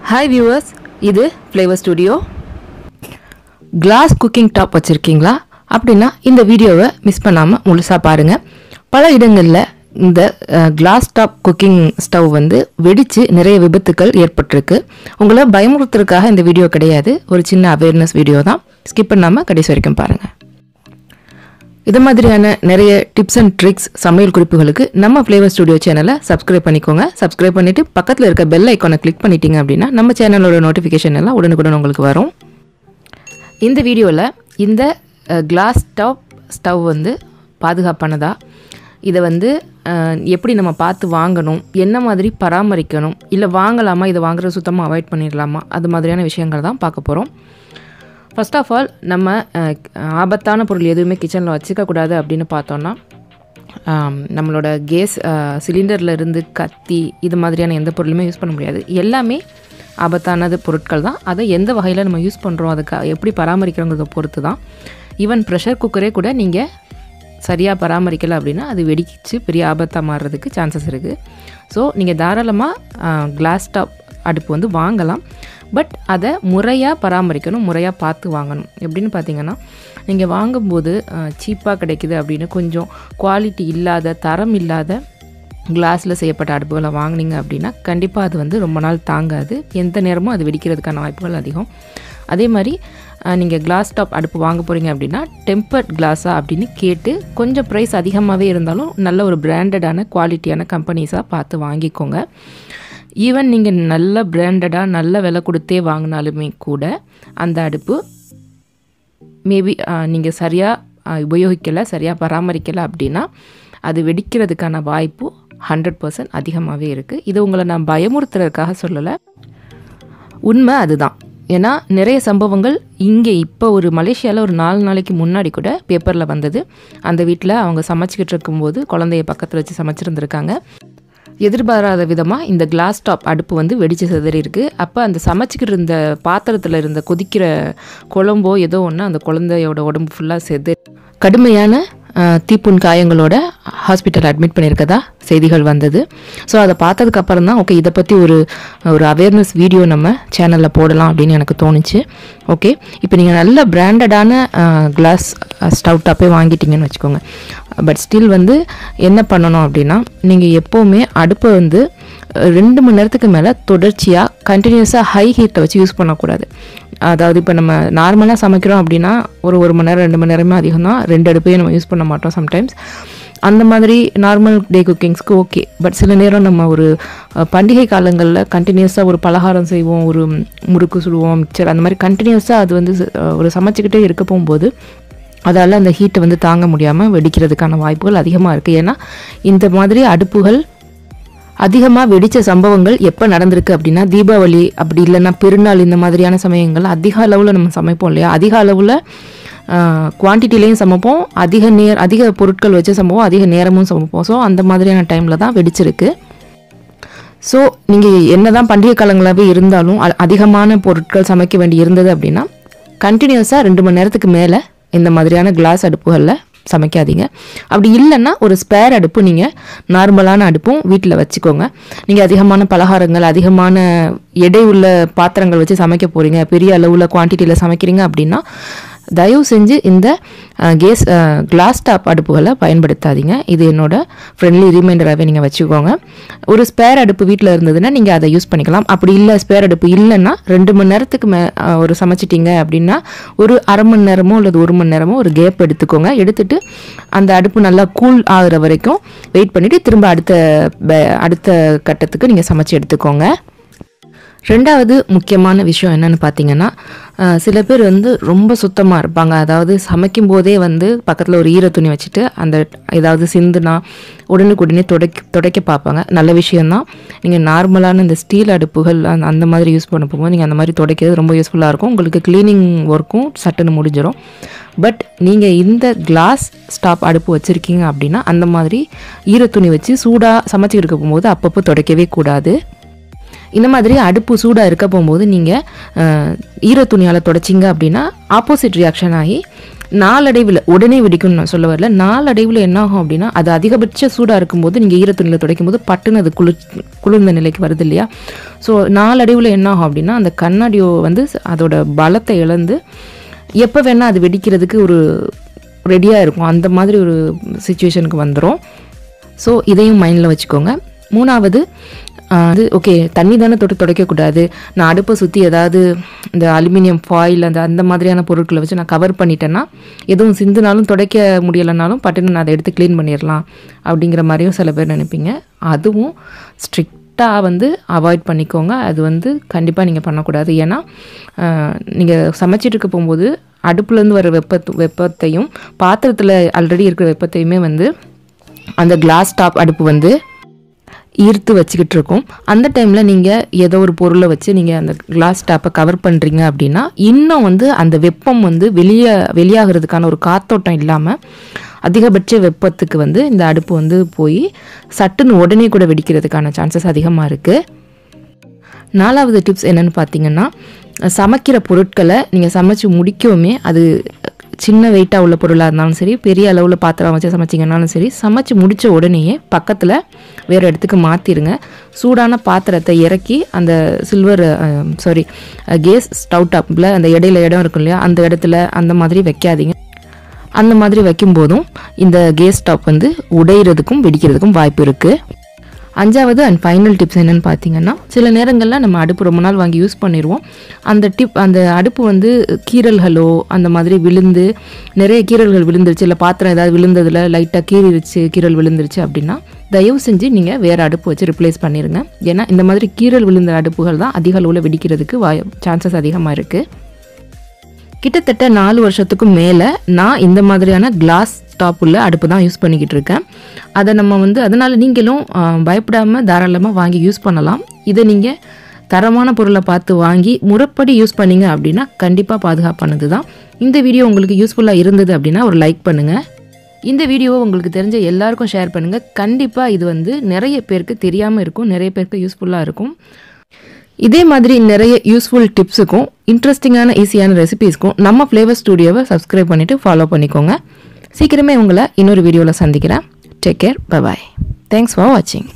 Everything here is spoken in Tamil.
ஹாய் வியூவர்ஸ் இது Flavor Studio glass cooking top வச்சுருக்கீங்களா அப்படின்னா இந்த வீடியோவை மிஸ் பண்ணாமல் முழுசாக பாருங்கள் பல இடங்களில் இந்த கிளாஸ் டாப் குக்கிங் ஸ்டவ் வந்து வெடித்து நிறைய விபத்துக்கள் ஏற்பட்டிருக்கு உங்களை பயமுறுத்துறதுக்காக இந்த வீடியோ கிடையாது ஒரு சின்ன அவேர்னஸ் வீடியோ தான் ஸ்கிப் பண்ணாமல் கடைசி வரைக்கும் பாருங்கள் இது மாதிரியான நிறைய டிப்ஸ் அண்ட் ட்ரிக்ஸ் சமையல் குறிப்புகளுக்கு நம்ம ஃப்ளேவர் ஸ்டுடியோ சேனலை சப்ஸ்கிரைப் பண்ணிக்கோங்க சப்ஸ்கிரைப் பண்ணிட்டு பக்கத்தில் இருக்க பெல் ஐக்கானை கிளிக் பண்ணிட்டீங்க அப்படின்னா நம்ம சேனலோட நோட்டிஃபிகேஷன் எல்லாம் உடனுக்குடன் உங்களுக்கு வரும் இந்த வீடியோவில் இந்த கிளாஸ் டாப் ஸ்டவ் வந்து பாதுகாப்பானதா இதை வந்து அஹ், எப்படி நம்ம பார்த்து வாங்கணும் என்ன மாதிரி பராமரிக்கணும் இல்லை வாங்கலாமா இதை வாங்குறது சுத்தமாக அவாய்ட் பண்ணிடலாமா அது மாதிரியான விஷயங்கள் தான் பார்க்க போகிறோம் ஃபர்ஸ்ட் ஆஃப் ஆல் நம்ம அஹ், ஆபத்தான பொருள் எதுவுமே கிச்சனில் வச்சுக்கக்கூடாது அப்படின்னு பார்த்தோன்னா ஆம், நம்மளோட கேஸ் சிலிண்டரில் இருந்து கத்தி இது மாதிரியான எந்த பொருளுமே யூஸ் பண்ண முடியாது எல்லாமே ஆபத்தானது பொருட்கள் தான் அதை எந்த வகையில் நம்ம யூஸ் பண்ணுறோம் அதுக்கு எப்படி பராமரிக்கிறோங்கிறத பொறுத்து தான் ஈவன் ப்ரெஷர் குக்கரே கூட நீங்கள் சரியாக பராமரிக்கலை அப்படின்னா அது வெடிச்சு பெரிய ஆபத்தாக மாறுறதுக்கு சான்சஸ் இருக்குது ஸோ நீங்கள் தாராளமாக கிளாஸ் டாப் அடுப்பு வந்து வாங்கலாம் பட் அதை முறையாக பராமரிக்கணும் முறையாக பார்த்து வாங்கணும் எப்படின்னு பார்த்தீங்கன்னா நீங்கள் வாங்கும்போது சீப்பாக கிடைக்குது அப்படின்னு கொஞ்சம் குவாலிட்டி இல்லாத தரம் இல்லாத கிளாஸில் செய்யப்பட்ட அடுப்புகளை வாங்குனீங்க அப்படின்னா கண்டிப்பாக அது வந்து ரொம்ப நாள் தாங்காது எந்த நேரமும் அது வெடிக்கிறதுக்கான வாய்ப்புகள் அதிகம் அதே மாதிரி நீங்கள் கிளாஸ் டாப் அடுப்பு வாங்க போகிறீங்க அப்படின்னா டெம்பர்ட் கிளாஸா அப்படின்னு கேட்டு கொஞ்சம் ப்ரைஸ் அதிகமாகவே இருந்தாலும் நல்ல ஒரு பிராண்டடான குவாலிட்டியான கம்பெனிஸாக பார்த்து வாங்கிக்கோங்க ஈவன் நீங்கள் நல்ல பிராண்டடாக நல்ல விலை கொடுத்தே வாங்கினாலுமே கூட அந்த அடுப்பு மேபி நீங்கள் சரியாக உபயோகிக்கலை சரியாக பராமரிக்கலை அப்படின்னா அது வெடிக்கிறதுக்கான வாய்ப்பு ஹண்ட்ரட் பர்சன்ட் அதிகமாகவே இருக்குது இது உங்களை நான் பயமுறுத்துறதுக்காக சொல்லலை உண்மை அதுதான் ஏன்னா நிறைய சம்பவங்கள் இங்கே இப்போ ஒரு மலேசியாவில் ஒரு நாலு நாளைக்கு முன்னாடி கூட பேப்பரில் வந்தது அந்த வீட்டில் அவங்க சமைச்சிக்கிட்டு இருக்கும்போது குழந்தைய பக்கத்தில் வச்சு சமைச்சிருந்துருக்காங்க எதிர்பாராத விதமாக இந்த கிளாஸ் டாப் அடுப்பு வந்து வெடிச்சு சிதறி இருக்கு அப்போ அந்த சமைச்சிக்கிட்டு இருந்த பாத்திரத்தில் இருந்த கொதிக்கிற குழம்போ ஏதோ ஒன்று அந்த குழந்தையோட உடம்பு ஃபுல்லாக செது கடுமையான அஹ், தீப்புண் காயங்களோட ஹாஸ்பிட்டல் அட்மிட் பண்ணியிருக்கதா செய்திகள் வந்தது ஸோ அதை பார்த்ததுக்கு அப்புறம் தான் ஓகே இதை பற்றி ஒரு ஒரு அவேர்னஸ் வீடியோ நம்ம சேனலில் போடலாம் அப்படின்னு எனக்கு தோணுச்சு ஓகே இப்போ நீங்கள் நல்ல பிராண்டடான கிளாஸ் ஸ்டவ் டாப்பே வாங்கிட்டீங்கன்னு வச்சுக்கோங்க பட் ஸ்டில் வந்து என்ன பண்ணணும் அப்படின்னா நீங்கள் எப்போவுமே அடுப்பை வந்து அஹ், ரெண்டு மணி நேரத்துக்கு மேலே தொடர்ச்சியாக கண்டினியூஸாக ஹை ஹீட்டை வச்சு யூஸ் பண்ணக்கூடாது அதாவது இப்போ நம்ம நார்மலாக சமைக்கிறோம் அப்படின்னா ஒரு ஒரு மணி நேரம் ரெண்டு மணி நேரமே அதிகம் தான் ரெண்டு அடுப்பையும் நம்ம யூஸ் பண்ண மாட்டோம் சம்டைம்ஸ் அந்த மாதிரி நார்மல் டே குக்கிங்ஸ்க்கு ஓகே பட் சில நேரம் நம்ம ஒரு அஹ், பண்டிகை காலங்களில் கண்டினியூஸாக ஒரு பலகாரம் செய்வோம் ஒரு முறுக்கு சுடுவோம் மிக்சர் அந்த மாதிரி கண்டினியூஸாக அது வந்து அஹ், ஒரு சமைச்சிக்கிட்டே இருக்க போகும்போது அதால் அந்த ஹீட்டை வந்து தாங்க முடியாமல் வெடிக்கிறதுக்கான வாய்ப்புகள் அதிகமாக இருக்குது ஏன்னா இந்த மாதிரி அடுப்புகள் அதிகமாக வெடித்த சம்பவங்கள் எப்போ நடந்திருக்கு அப்படின்னா தீபாவளி அப்படி இல்லைன்னா பெருநாள் இந்த மாதிரியான சமயங்கள் அதிக அளவில் நம்ம சமைப்போம் இல்லையா அதிக அளவில் குவான்டிட்டிலையும் சமைப்போம் அதிக நேர் அதிக பொருட்கள் வச்சு சமைப்போம் அதிக நேரமும் சமைப்போம் ஸோ அந்த மாதிரியான டைமில் தான் வெடிச்சிருக்கு ஸோ நீங்கள் என்னதான் பண்டிகை காலங்களாகவே இருந்தாலும் அ- அதிகமான பொருட்கள் சமைக்க வேண்டி இருந்தது அப்படின்னா கண்டினியூஸாக ரெண்டு மணி நேரத்துக்கு மேலே இந்த மாதிரியான கிளாஸ் அடுப்புகளில் சமைக்காதீங்க அப்படி இல்லைன்னா ஒரு ஸ்பேர் அடுப்பு நீங்கள் நார்மலான அடுப்பும் வீட்டில் வச்சுக்கோங்க நீங்கள் அதிகமான பலகாரங்கள் அதிகமான எடை உள்ள பாத்திரங்கள் வச்சு சமைக்க போகிறீங்க பெரிய அளவில் குவான்டிட்டியில் சமைக்கிறீங்க அப்படின்னா தயவு செஞ்சு இந்த கேஸ் கிளாஸ் டாப் அடுப்புகளை பயன்படுத்தாதீங்க இது என்னோட ஃப்ரெண்ட்லி ரிமைண்டராகவே நீங்கள் வச்சுக்கோங்க ஒரு ஸ்பேர் அடுப்பு வீட்டில் இருந்ததுன்னா நீங்கள் அதை யூஸ் பண்ணிக்கலாம் அப்படி இல்லை ஸ்பேர் அடுப்பு இல்லைன்னா ரெண்டு மணி நேரத்துக்கு மே அஹ், ஒரு சமைச்சிட்டிங்க அப்படின்னா ஒரு அரை மணி நேரமோ அல்லது ஒரு மணி நேரமோ ஒரு கேப் எடுத்துக்கோங்க எடுத்துட்டு அந்த அடுப்பு நல்லா கூல் ஆகுற வரைக்கும் வெயிட் பண்ணிவிட்டு திரும்ப அடுத்த ப- அடுத்த கட்டத்துக்கு நீங்கள் சமைச்சு எடுத்துக்கோங்க ரெண்டாவது முக்கியமான விஷயம் என்னன்னு பார்த்தீங்கன்னா அஹ், சில பேர் வந்து ரொம்ப சுத்தமாக இருப்பாங்க அதாவது சமைக்கும் போதே வந்து பக்கத்தில் ஒரு ஈர துணி வச்சுட்டு அந்த ஏதாவது சிந்துனா உடனுக்குடனே துடைக்க துடைக்க பார்ப்பாங்க நல்ல விஷயம்தான் நீங்கள் நார்மலான இந்த ஸ்டீல் அடுப்புகள் அந்த அந்த மாதிரி யூஸ் பண்ண போகும்போது நீங்கள் அந்த மாதிரி துடைக்கிறது ரொம்ப யூஸ்ஃபுல்லாக இருக்கும் உங்களுக்கு க்ளீனிங் ஒர்க்கும் சட்டுன்னு முடிஞ்சிடும் பட் நீங்கள் இந்த கிளாஸ் ஸ்டாப் அடுப்பு வச்சுருக்கீங்க அப்படின்னா அந்த மாதிரி ஈர துணி வச்சு சூடாக சமைச்சிக்கிட்டு இருக்க போகும்போது அப்பப்போ துடைக்கவே கூடாது இந்த மாதிரி அடுப்பு சூடாக இருக்க போகும்போது நீங்கள் ஈர துணியால் தொடச்சிங்க அப்படின்னா ஆப்போசிட் ரியாக்ஷன் ஆகி நாளடைவில் உடனே வெடிக்கும்னு நான் சொல்ல வரல நாளடைவில் என்ன ஆகும் அப்படின்னா அது அதிகபட்ச சூடாக இருக்கும்போது நீங்கள் ஈரத்துணியில் துடைக்கும் போது பட்டுன்னு அது குளிர் குளிர்ந்த நிலைக்கு வருது இல்லையா ஸோ நாளடைவில் என்ன ஆகும் அப்படின்னா அந்த கண்ணாடியோ வந்து அதோட பலத்தை இழந்து எப்போ வேணால் அது வெடிக்கிறதுக்கு ஒரு ரெடியாக இருக்கும் அந்த மாதிரி ஒரு சுச்சுவேஷனுக்கு வந்துடும் ஸோ இதையும் மைண்டில் வச்சுக்கோங்க மூணாவது ஆஹ், அது ஓகே தண்ணி தானே தொட்டு துடைக்கக்கூடாது நான் அடுப்பை சுற்றி ஏதாவது இந்த அலுமினியம் ஃபாயில் அந்த அந்த மாதிரியான பொருட்களை வச்சு நான் கவர் பண்ணிட்டேன்னா எதுவும் சிந்துனாலும் துடைக்க முடியலைனாலும் பட்டுன்னு நான் அதை எடுத்து க்ளீன் பண்ணிடலாம் அப்படிங்கிற மாதிரியும் சில பேர் நினைப்பீங்க அதுவும் ஸ்ட்ரிக்டாக வந்து அவாய்ட் பண்ணிக்கோங்க அது வந்து கண்டிப்பாக நீங்கள் பண்ணக்கூடாது ஏன்னா நீங்கள் சமைச்சிட்டு இருக்க போகும்போது அடுப்புலேருந்து வர வெப்ப வெப்பத்தையும் பாத்திரத்தில் ஆல்ரெடி இருக்கிற வெப்பத்தையுமே வந்து அந்த கிளாஸ் டாப் அடுப்பு வந்து ஈர்த்து வச்சுக்கிட்டு இருக்கும் அந்த டைமில் நீங்கள் ஏதோ ஒரு பொருளை வச்சு நீங்கள் அந்த கிளாஸ் டாப்பை கவர் பண்ணுறீங்க அப்படின்னா இன்னும் வந்து அந்த வெப்பம் வந்து வெளியே வெளியாகிறதுக்கான ஒரு காத்தோட்டம் இல்லாமல் அதிகபட்ச வெப்பத்துக்கு வந்து இந்த அடுப்பு வந்து போய் சட்டுன்னு உடனே கூட வெடிக்கிறதுக்கான சான்சஸ் அதிகமாக இருக்குது நாலாவது டிப்ஸ் என்னன்னு பார்த்தீங்கன்னா சமைக்கிற பொருட்களை நீங்கள் சமைச்சு முடிக்கவுமே அது சின்ன வெயிட்டாக உள்ள பொருளாக இருந்தாலும் சரி பெரிய அளவில் பாத்திரம் வச்சு சமைச்சிங்கனாலும் சரி சமைச்சு முடித்த உடனேயே பக்கத்தில் வேறு இடத்துக்கு மாற்றிடுங்க சூடான பாத்திரத்தை இறக்கி அந்த சில்வர் சாரி கேஸ் ஸ்டவ் டாப்பில் அந்த இடையில இடம் இருக்கும் இல்லையா அந்த இடத்துல அந்த மாதிரி வைக்காதீங்க அந்த மாதிரி வைக்கும்போதும் இந்த கேஸ் ஸ்டாப் வந்து உடையிறதுக்கும் வெடிக்கிறதுக்கும் வாய்ப்பு இருக்குது அஞ்சாவது அண்ட் ஃபைனல் டிப்ஸ் என்னன்னு பார்த்தீங்கன்னா சில நேரங்களில் நம்ம அடுப்பு ரொம்ப நாள் வாங்கி யூஸ் பண்ணிடுவோம் அந்த டிப் அந்த அடுப்பு வந்து கீறல்களோ அந்த மாதிரி விழுந்து நிறைய கீறல்கள் விழுந்துருச்சு இல்லை பாத்திரம் ஏதாவது விழுந்ததில் லைட்டாக கீறிடுச்சு கீறல் விழுந்துருச்சு அப்படின்னா தயவு செஞ்சு நீங்கள் வேறு அடுப்பு வச்சு ரிப்ளேஸ் பண்ணிடுங்க ஏன்னா இந்த மாதிரி கீறல் விழுந்த அடுப்புகள் தான் அதிக அளவில் வெடிக்கிறதுக்கு வாய் சான்சஸ் அதிகமாக இருக்குது கிட்டத்தட்ட நாலு வருஷத்துக்கும் மேலே நான் இந்த மாதிரியான கிளாஸ் டாப் உள்ள அடுப்பு தான் யூஸ் பண்ணிக்கிட்டு இருக்கேன் அதை நம்ம வந்து அதனால் நீங்களும் பயப்படாமல் தாராளமாக வாங்கி யூஸ் பண்ணலாம் இதை நீங்கள் தரமான பொருளை பார்த்து வாங்கி முறைப்படி யூஸ் பண்ணீங்க அப்படின்னா கண்டிப்பாக பாதுகாப்பானது தான் இந்த வீடியோ உங்களுக்கு யூஸ்ஃபுல்லாக இருந்தது அப்படின்னா ஒரு லைக் பண்ணுங்கள் இந்த வீடியோவை உங்களுக்கு தெரிஞ்ச எல்லாருக்கும் ஷேர் பண்ணுங்கள் கண்டிப்பாக இது வந்து நிறைய பேருக்கு தெரியாமல் இருக்கும் நிறைய பேருக்கு யூஸ்ஃபுல்லாக இருக்கும் இதே மாதிரி நிறைய யூஸ்ஃபுல் டிப்ஸுக்கும் இன்ட்ரெஸ்டிங்கான ஈஸியான ரெசிபீஸ்க்கும் நம்ம ஃப்ளேவர் ஸ்டுடியோவை சப்ஸ்கிரைப் பண்ணிவிட்டு ஃபாலோ பண்ணிக்கோங்க சீக்கிரமே உங்களை இன்னொரு வீடியோவில் சந்திக்கிறேன் take care bye thanks for வாட்சிங்